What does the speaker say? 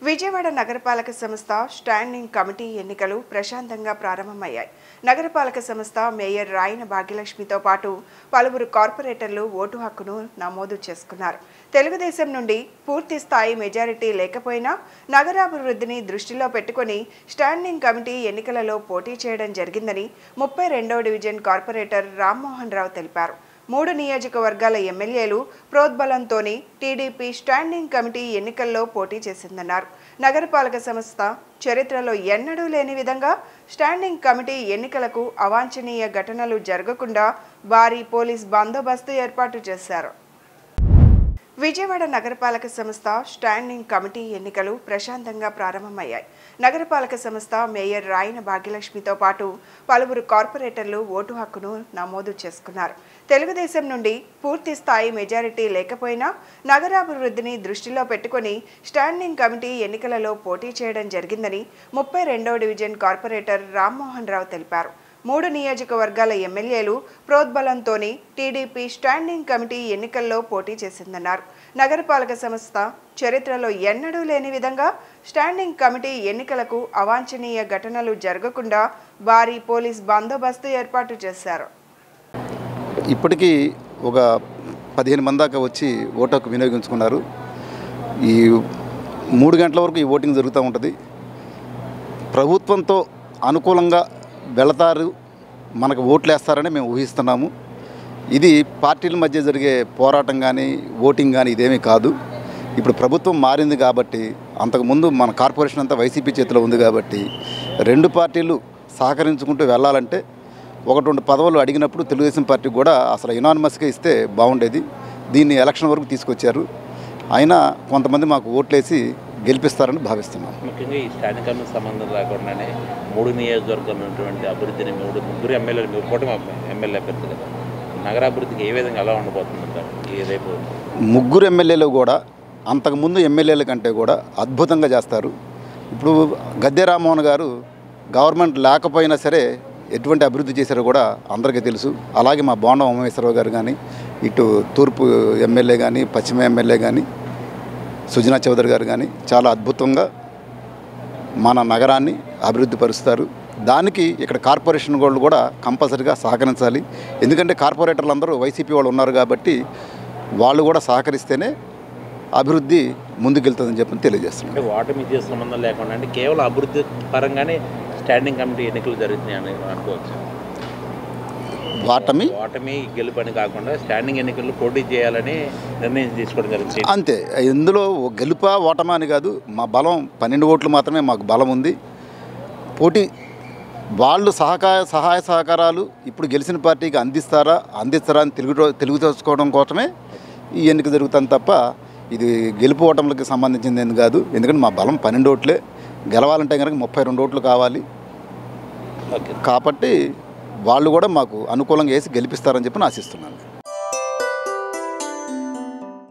విజయవాడ నగరపాలక సంస్థ standing committee ఎన్నికలు ప్రశాంతంగా ప్రారంభమయ్యాయి నగరపాలక సంస్థ మేయర్ రాయన భాగ్యలక్ష్మితో పాటు పలువురు కార్పొరేటర్లు ఓటు హక్కును నమోదు చేసుకున్నారు తెలుగుదేశం నుండి పూర్తి స్థాయి మెజారిటీ లేకపోయినా నగరాభివృద్ధిని దృష్టిలో పెట్టుకుని స్టాండింగ్ కమిటీ ఎన్నికలలో పోటీ చేయడం జరిగిందని ముప్పై రెండవ డివిజన్ కార్పొరేటర్ రామ్మోహన్ రావు తెలిపారు మూడు నియోజకవర్గాల ఎమ్మెల్యేలు ప్రోద్బలంతోనే టీడీపీ స్టాండింగ్ కమిటీ ఎన్నికల్లో పోటీ చేసిందన్నారు నగరపాలక సంస్థ చరిత్రలో ఎన్నడూ లేని విధంగా స్టాండింగ్ కమిటీ ఎన్నికలకు అవాంఛనీయ ఘటనలు జరగకుండా భారీ పోలీస్ బందోబస్తు ఏర్పాటు చేశారు విజయవాడ నగరపాలక సంస్థ స్టాండింగ్ కమిటీ ఎన్నికలు ప్రశాంతంగా ప్రారంభమయ్యాయి నగరపాలక సంస్థ మేయర్ రాయన భాగ్యలక్ష్మితో పాటు పలువురు కార్పొరేటర్లు ఓటు హక్కును నమోదు చేసుకున్నారు తెలుగుదేశం నుండి పూర్తి స్థాయి మెజారిటీ లేకపోయినా నగరాభివృద్ధిని దృష్టిలో పెట్టుకుని స్టాండింగ్ కమిటీ ఎన్నికలలో పోటీ చేయడం జరిగిందని ముప్పై రెండవ డివిజన్ కార్పొరేటర్ రామ్మోహన్ రావు తెలిపారు మూడు నియోజకవర్గాల ఎమ్మెల్యేలు ప్రోద్బలంతోనే టీడీపీ స్టాండింగ్ కమిటీ ఎన్నికల్లో పోటీ చేసిందన్నారు నగరపాలక సంస్థ చరిత్రలో ఎన్నడూ లేని విధంగా స్టాండింగ్ కమిటీ ఎన్నికలకు అవాంఛనీయ ఘటనలు జరగకుండా భారీ పోలీస్ బందోబస్తు ఏర్పాటు చేశారు ఇప్పటికీ ఒక పదిహేను మంది దాకా వచ్చి ఓటు హక్కు వినియోగించుకున్నారు ఈ మూడు గంటల వరకు ఈ ఓటింగ్ జరుగుతూ ఉంటుంది ప్రభుత్వంతో అనుకూలంగా వెళతారు మనకు ఓట్లు వేస్తారని మేము ఊహిస్తున్నాము ఇది పార్టీల మధ్య జరిగే పోరాటం కానీ ఓటింగ్ కానీ ఇదేమీ కాదు ఇప్పుడు ప్రభుత్వం మారింది కాబట్టి అంతకుముందు మన కార్పొరేషన్ అంతా వైసీపీ చేతిలో ఉంది కాబట్టి రెండు పార్టీలు సహకరించుకుంటూ వెళ్ళాలంటే ఒకటి రెండు పదవులు అడిగినప్పుడు తెలుగుదేశం పార్టీ కూడా అసలు ఇనానిమస్గా ఇస్తే బాగుండేది దీన్ని ఎలక్షన్ వరకు తీసుకొచ్చారు అయినా కొంతమంది మాకు ఓట్లేసి గెలిపిస్తారని భావిస్తున్నాం ముఖ్యంగా ఈ స్టాండింగ్ కమిటీ సంబంధం రాకుండానే మూడు నియోజకవర్గాలు ఉన్నటువంటి అభివృద్ధిని మూడు ముగ్గురు ఎమ్మెల్యేలు మీరు కూటమి ఎమ్మెల్యే అభ్యర్థి కదా నగరాభివృద్ధికి ఏ విధంగా ఎలా ఉండబోతుందంటారు ఈ రేపు ముగ్గురు ఎమ్మెల్యేలు కూడా అంతకుముందు ఎమ్మెల్యేల కంటే కూడా అద్భుతంగా చేస్తారు ఇప్పుడు గద్దె రామ్మోహన్ గారు గవర్నమెంట్ లేకపోయినా సరే ఎటువంటి అభివృద్ధి చేశారో కూడా అందరికీ తెలుసు అలాగే మా బోండం ఉమేశ్వరరావు గారు కానీ ఇటు తూర్పు ఎమ్మెల్యే కానీ పశ్చిమ ఎమ్మెల్యే కానీ సుజనా చౌదరి గారు కానీ చాలా అద్భుతంగా మన నగరాన్ని అభివృద్ధి పరుస్తారు దానికి ఇక్కడ కార్పొరేషన్ వాళ్ళు కూడా కంపల్సరీగా సహకరించాలి ఎందుకంటే కార్పొరేటర్లు అందరూ వైసీపీ వాళ్ళు ఉన్నారు కాబట్టి వాళ్ళు కూడా సహకరిస్తేనే అభివృద్ధి ముందుకెళ్తుందని చెప్పి తెలియజేస్తున్నాను అంటే ఓటమి ఇచ్చే సంబంధం లేకుండా అంటే కేవలం అభివృద్ధి పరంగానే స్టాండింగ్ కమిటీ ఎన్నికలు జరుగుతున్నాయి అని అనుకోవచ్చు వాటమి ఓటమి గెలుపని కాకుండా స్టాండింగ్ ఎన్నికల్లో పోటీ చేయాలని నిర్ణయం తీసుకోవడం జరుగుతుంది అంతే ఇందులో గెలుపా ఓటమా అని కాదు మా బలం పన్నెండు ఓట్లు మాత్రమే మాకు బలం ఉంది పోటీ వాళ్ళు సహకార సహాయ సహకారాలు ఇప్పుడు గెలిచిన పార్టీకి అందిస్తారా అందిస్తారా అని తెలుగు తెలుగు తెలుసుకోవడం కోసమే ఈ ఎన్నిక జరుగుతుంది తప్ప ఇది గెలుపు ఓటములకి సంబంధించింది ఏం కాదు ఎందుకంటే మా బలం పన్నెండు ఓట్లే గెలవాలంటే కనుక ముప్పై రెండు ఓట్లు కావాలి ఓకే కాబట్టి వాళ్ళు కూడా మాకు అనుకూలంగా వేసి గెలిపిస్తారని చెప్పి ఆశిస్తున్నాను